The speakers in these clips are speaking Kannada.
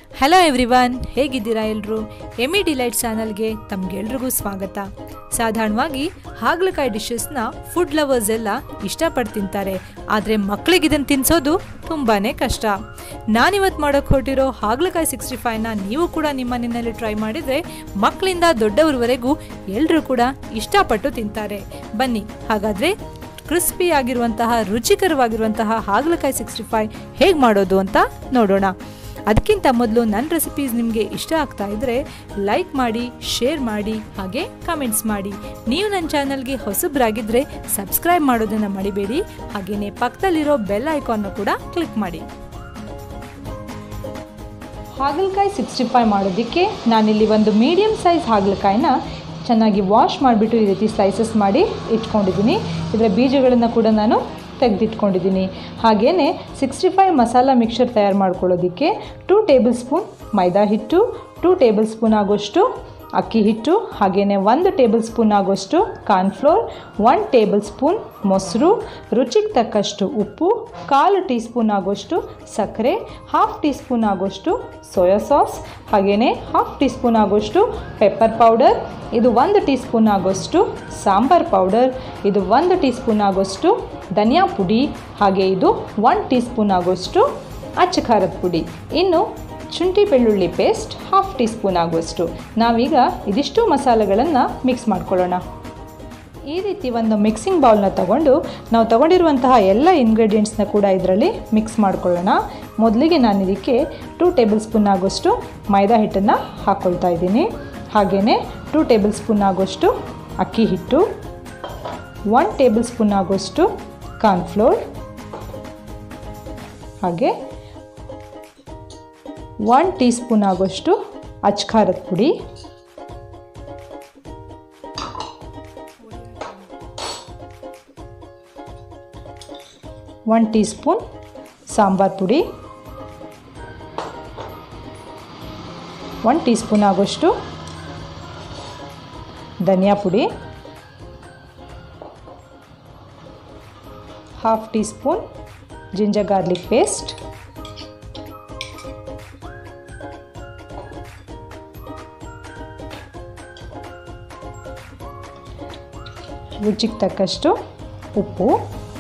ಹಲೋ ಎವ್ರಿವನ್ ಹೇಗಿದ್ದೀರಾ ಎಲ್ಲರೂ ಎಮಿ ಡಿಲೈಟ್ ಚಾನಲ್ಗೆ ತಮಗೆಲ್ರಿಗೂ ಸ್ವಾಗತ ಸಾಧಾರಣವಾಗಿ ಹಾಗಲಕಾಯಿ ಡಿಶಸ್ನ ಫುಡ್ ಲವರ್ಸ್ ಎಲ್ಲ ಇಷ್ಟಪಟ್ಟು ತಿಂತಾರೆ ಆದರೆ ಮಕ್ಕಳಿಗೆ ಇದನ್ನು ತಿನ್ನಿಸೋದು ತುಂಬಾ ಕಷ್ಟ ನಾನಿವತ್ತು ಮಾಡೋಕ್ಕೆ ಹೊರಟಿರೋ ಹಾಗಲಕಾಯಿ ಸಿಕ್ಸ್ಟಿ ಫೈವ್ನ ನೀವು ಕೂಡ ನಿಮ್ಮ ಮನೆಯಲ್ಲಿ ಟ್ರೈ ಮಾಡಿದರೆ ಮಕ್ಕಳಿಂದ ದೊಡ್ಡವರವರೆಗೂ ಎಲ್ಲರೂ ಕೂಡ ಇಷ್ಟಪಟ್ಟು ತಿಂತಾರೆ ಬನ್ನಿ ಹಾಗಾದರೆ ಕ್ರಿಸ್ಪಿ ಆಗಿರುವಂತಹ ರುಚಿಕರವಾಗಿರುವಂತಹ ಹಾಗಲಕಾಯಿ ಸಿಕ್ಸ್ಟಿ ಫೈವ್ ಹೇಗೆ ಮಾಡೋದು ಅಂತ ನೋಡೋಣ ಅದಕ್ಕಿಂತ ಮೊದಲು ನನ್ನ ರೆಸಿಪೀಸ್ ನಿಮಗೆ ಇಷ್ಟ ಆಗ್ತಾ ಇದ್ದರೆ ಲೈಕ್ ಮಾಡಿ ಶೇರ್ ಮಾಡಿ ಹಾಗೆ ಕಮೆಂಟ್ಸ್ ಮಾಡಿ ನೀವು ನನ್ನ ಚಾನಲ್ಗೆ ಹೊಸಬ್ರಾಗಿದ್ದರೆ ಸಬ್ಸ್ಕ್ರೈಬ್ ಮಾಡೋದನ್ನು ಮರಿಬೇಡಿ ಹಾಗೆಯೇ ಪಕ್ಕದಲ್ಲಿರೋ ಬೆಲ್ ಐಕಾನ್ನ ಕೂಡ ಕ್ಲಿಕ್ ಮಾಡಿ ಹಾಗಲಕಾಯಿ ಸಿಕ್ಸ್ಟಿ ಫೈವ್ ಮಾಡೋದಕ್ಕೆ ನಾನಿಲ್ಲಿ ಒಂದು ಮೀಡಿಯಮ್ ಸೈಜ್ ಹಾಗಲಕಾಯಿನ ಚೆನ್ನಾಗಿ ವಾಶ್ ಮಾಡಿಬಿಟ್ಟು ಈ ರೀತಿ ಸ್ಲೈಸಸ್ ಮಾಡಿ ಇಟ್ಕೊಂಡಿದ್ದೀನಿ ಇದರ ಬೀಜಗಳನ್ನು ಕೂಡ ನಾನು ತೆಗೆದಿಟ್ಕೊಂಡಿದ್ದೀನಿ ಹಾಗೆಯೇ ಸಿಕ್ಸ್ಟಿ ಫೈವ್ ಮಸಾಲ ಮಿಕ್ಸರ್ ತಯಾರು ಮಾಡ್ಕೊಳ್ಳೋದಕ್ಕೆ ಟೂ ಟೇಬಲ್ ಸ್ಪೂನ್ ಮೈದಾ ಹಿಟ್ಟು ಟೂ ಟೇಬಲ್ ಸ್ಪೂನ್ ಆಗೋಷ್ಟು ಅಕ್ಕಿ ಹಿಟ್ಟು ಹಾಗೆಯೇ ಒಂದು ಟೇಬಲ್ ಸ್ಪೂನ್ ಆಗೋಷ್ಟು ಕಾರ್ನ್ಫ್ಲೋರ್ ಒನ್ ಟೇಬಲ್ ಸ್ಪೂನ್ ಮೊಸರು ರುಚಿಗೆ ತಕ್ಕಷ್ಟು ಉಪ್ಪು ಕಾಲು ಟೀ ಸ್ಪೂನ್ ಆಗೋಷ್ಟು ಸಕ್ಕರೆ ಹಾಫ್ ಟೀ ಸ್ಪೂನ್ ಆಗೋಷ್ಟು ಸೋಯಾ ಸಾಸ್ ಹಾಗೆಯೇ ಹಾಫ್ ಟೀ ಸ್ಪೂನ್ ಆಗೋಷ್ಟು ಪೆಪ್ಪರ್ ಪೌಡರ್ ಇದು ಒಂದು ಟೀ ಸ್ಪೂನ್ ಆಗೋಷ್ಟು ಸಾಂಬಾರ್ ಪೌಡರ್ ಇದು ಒಂದು ಟೀ ಸ್ಪೂನ್ ಆಗೋಷ್ಟು ಧನಿಯಾ ಪುಡಿ ಹಾಗೆ ಇದು ಒನ್ ಟೀ ಸ್ಪೂನ್ ಆಗೋಷ್ಟು ಅಚ್ಚ ಖಾರದ ಪುಡಿ ಇನ್ನು ಶುಂಠಿ ಬೆಳ್ಳುಳ್ಳಿ ಪೇಸ್ಟ್ ಹಾಫ್ ಟೀ ಸ್ಪೂನ್ ಆಗುವಷ್ಟು ನಾವೀಗ ಇದಿಷ್ಟು ಮಸಾಲೆಗಳನ್ನು ಮಿಕ್ಸ್ ಮಾಡ್ಕೊಳ್ಳೋಣ ಈ ರೀತಿ ಒಂದು ಮಿಕ್ಸಿಂಗ್ ಬೌಲ್ನ ತಗೊಂಡು ನಾವು ತಗೊಂಡಿರುವಂತಹ ಎಲ್ಲ ಇಂಗ್ರೀಡಿಯೆಂಟ್ಸ್ನ ಕೂಡ ಇದರಲ್ಲಿ ಮಿಕ್ಸ್ ಮಾಡ್ಕೊಳ್ಳೋಣ ಮೊದಲಿಗೆ ನಾನು ಇದಕ್ಕೆ ಟೂ ಟೇಬಲ್ ಸ್ಪೂನ್ ಆಗೋಷ್ಟು ಮೈದಾ ಹಿಟ್ಟನ್ನು ಹಾಕ್ಕೊಳ್ತಾ ಇದ್ದೀನಿ ಹಾಗೆಯೇ ಟೂ ಟೇಬಲ್ ಸ್ಪೂನ್ ಆಗೋಷ್ಟು ಅಕ್ಕಿ ಹಿಟ್ಟು ಒನ್ ಟೇಬಲ್ ಸ್ಪೂನ್ ಆಗೋಷ್ಟು ಕಾರ್ನ್ಫ್ಲೋರ್ ಹಾಗೆ ಒನ್ ಟೀ ಸ್ಪೂನ್ ಆಗೋಷ್ಟು ಅಚ್ ಖಾರದ ಪುಡಿ ಒನ್ ಟೀ ಸ್ಪೂನ್ ಸಾಂಬಾರ್ ಪುಡಿ ಒನ್ ಟೀ ಸ್ಪೂನ್ ಆಗೋಷ್ಟು ಧನಿಯಾ ಪುಡಿ half teaspoon ginger garlic paste ರುಚಿಗೆ ತಕ್ಕಷ್ಟು ಉಪ್ಪು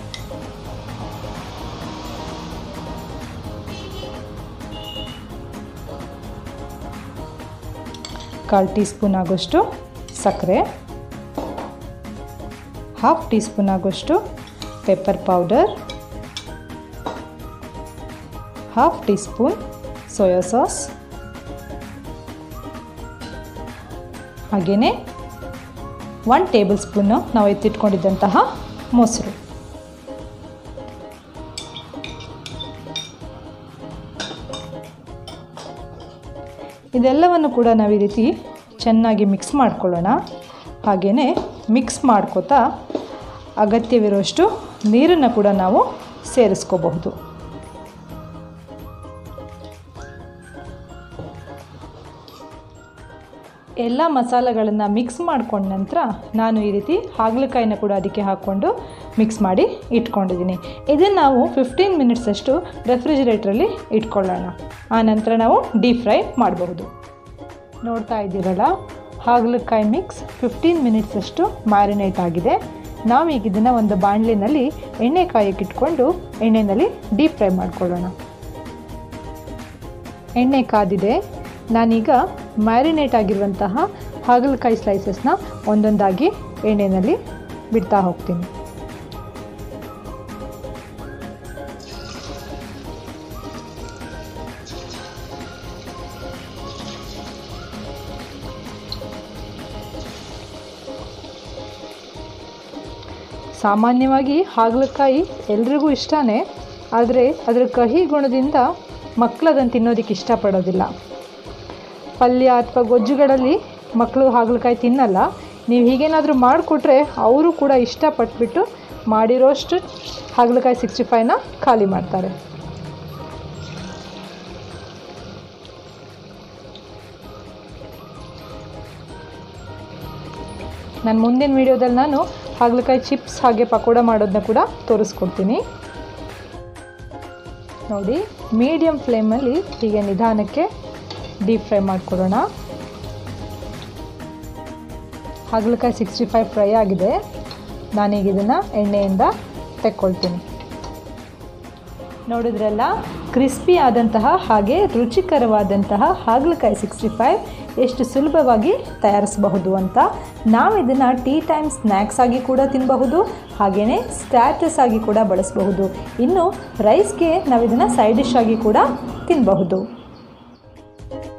ಕಾಲು ಟೀ ಸ್ಪೂನ್ ಆಗೋಷ್ಟು ಸಕ್ಕರೆ ಹಾಫ್ ಟೀ ಸ್ಪೂನ್ ಆಗೋಷ್ಟು pepper powder half teaspoon soya sauce ಹಾಗೆಯೇ ಒನ್ ಟೇಬಲ್ ಸ್ಪೂನು ನಾವು ಎತ್ತಿಟ್ಕೊಂಡಿದ್ದಂತಹ ಮೊಸರು ಇದೆಲ್ಲವನ್ನು ಕೂಡ ನಾವು ಈ ರೀತಿ ಚೆನ್ನಾಗಿ ಮಿಕ್ಸ್ ಮಾಡ್ಕೊಳ್ಳೋಣ ಹಾಗೆಯೇ ಮಿಕ್ಸ್ ಮಾಡ್ಕೋತಾ ಅಗತ್ಯವಿರುವಷ್ಟು ನೀರನ್ನು ಕೂಡ ನಾವು ಸೇರಿಸ್ಕೋಬಹುದು ಎಲ್ಲ ಮಸಾಲೆಗಳನ್ನು ಮಿಕ್ಸ್ ಮಾಡ್ಕೊಂಡ ನಂತರ ನಾನು ಈ ರೀತಿ ಹಾಗಲಕಾಯಿನ ಕೂಡ ಅದಕ್ಕೆ ಹಾಕ್ಕೊಂಡು ಮಿಕ್ಸ್ ಮಾಡಿ ಇಟ್ಕೊಂಡಿದ್ದೀನಿ ಇದನ್ನು ನಾವು ಫಿಫ್ಟೀನ್ ಮಿನಿಟ್ಸಷ್ಟು ರೆಫ್ರಿಜಿರೇಟ್ರಲ್ಲಿ ಇಟ್ಕೊಳ್ಳೋಣ ಆ ನಂತರ ನಾವು ಡೀಪ್ ಫ್ರೈ ಮಾಡಬಹುದು ನೋಡ್ತಾ ಇದ್ದೀರಲ್ಲ ಹಾಗಲಕಾಯಿ ಮಿಕ್ಸ್ ಫಿಫ್ಟೀನ್ ಮಿನಿಟ್ಸಷ್ಟು ಮ್ಯಾರಿನೇಟ್ ಆಗಿದೆ ನಾವೀಗ ಇದನ್ನು ಒಂದು ಬಾಣಲಿನಲ್ಲಿ ಎಣ್ಣೆ ಕಾಯಕ್ಕೆ ಇಟ್ಕೊಂಡು ಎಣ್ಣೆಯಲ್ಲಿ ಡೀಪ್ ಫ್ರೈ ಮಾಡ್ಕೊಳ್ಳೋಣ ಎಣ್ಣೆ ಕಾದಿದೆ ನಾನೀಗ ಮ್ಯಾರಿನೇಟ್ ಆಗಿರುವಂತಹ ಹಾಗಲಕಾಯಿ ಸ್ಲೈಸಸ್ನ ಒಂದೊಂದಾಗಿ ಎಣ್ಣೆಯಲ್ಲಿ ಬಿಡ್ತಾ ಹೋಗ್ತೀನಿ ಸಾಮಾನ್ಯವಾಗಿ ಹಾಗಲಕಾಯಿ ಎಲ್ರಿಗೂ ಇಷ್ಟನೇ ಆದರೆ ಅದರ ಕಹಿ ಗುಣದಿಂದ ಮಕ್ಕಳು ಅದನ್ನು ತಿನ್ನೋದಕ್ಕೆ ಇಷ್ಟಪಡೋದಿಲ್ಲ ಪಲ್ಯ ಅಥವಾ ಗೊಜ್ಜುಗಳಲ್ಲಿ ಮಕ್ಕಳು ಹಾಗಲಕಾಯಿ ತಿನ್ನಲ್ಲ ನೀವು ಹೀಗೇನಾದರೂ ಮಾಡಿಕೊಟ್ರೆ ಅವರು ಕೂಡ ಇಷ್ಟಪಟ್ಬಿಟ್ಟು ಮಾಡಿರೋಷ್ಟು ಹಾಗಲಕಾಯಿ ಸಿಕ್ಸ್ಟಿ ಫೈವ್ನ ಖಾಲಿ ಮಾಡ್ತಾರೆ ನಾನು ಮುಂದಿನ ವೀಡಿಯೋದಲ್ಲಿ ನಾನು ಹಾಗಲಕಾಯಿ ಚಿಪ್ಸ್ ಹಾಗೆ ಪಕೋಡ ಮಾಡೋದನ್ನ ಕೂಡ ತೋರಿಸ್ಕೊಡ್ತೀನಿ ನೋಡಿ ಮೀಡಿಯಮ್ ಫ್ಲೇಮಲ್ಲಿ ಹೀಗೆ ನಿಧಾನಕ್ಕೆ ಡೀಪ್ ಫ್ರೈ ಮಾಡಿಕೊಡೋಣ ಹಾಗಲಕಾಯಿ ಸಿಕ್ಸ್ಟಿ ಫೈವ್ ಫ್ರೈ ಆಗಿದೆ ನಾನೀಗ ಇದನ್ನು ಎಣ್ಣೆಯಿಂದ ತೆಕ್ಕೊಳ್ತೀನಿ ನೋಡಿದ್ರಲ್ಲ ಕ್ರಿಸ್ಪಿ ಆದಂತಹ ಹಾಗೆ ರುಚಿಕರವಾದಂತಹ ಹಾಗಲಕಾಯಿ ಸಿಕ್ಸ್ಟಿ ಫೈವ್ ಎಷ್ಟು ಸುಲಭವಾಗಿ ತಯಾರಿಸಬಹುದು ಅಂತ ನಾವು ಇದನ್ನು ಟೀ ಟೈಮ್ ಸ್ನ್ಯಾಕ್ಸ್ ಆಗಿ ಕೂಡ ತಿನ್ನಬಹುದು ಹಾಗೆಯೇ ಸ್ಟ್ಯಾಟಸ್ ಆಗಿ ಕೂಡ ಬಳಸಬಹುದು ಇನ್ನು ರೈಸ್ಗೆ ನಾವು ಇದನ್ನು ಸೈಡ್ ಡಿಶ್ ಆಗಿ ಕೂಡ ತಿನ್ನಬಹುದು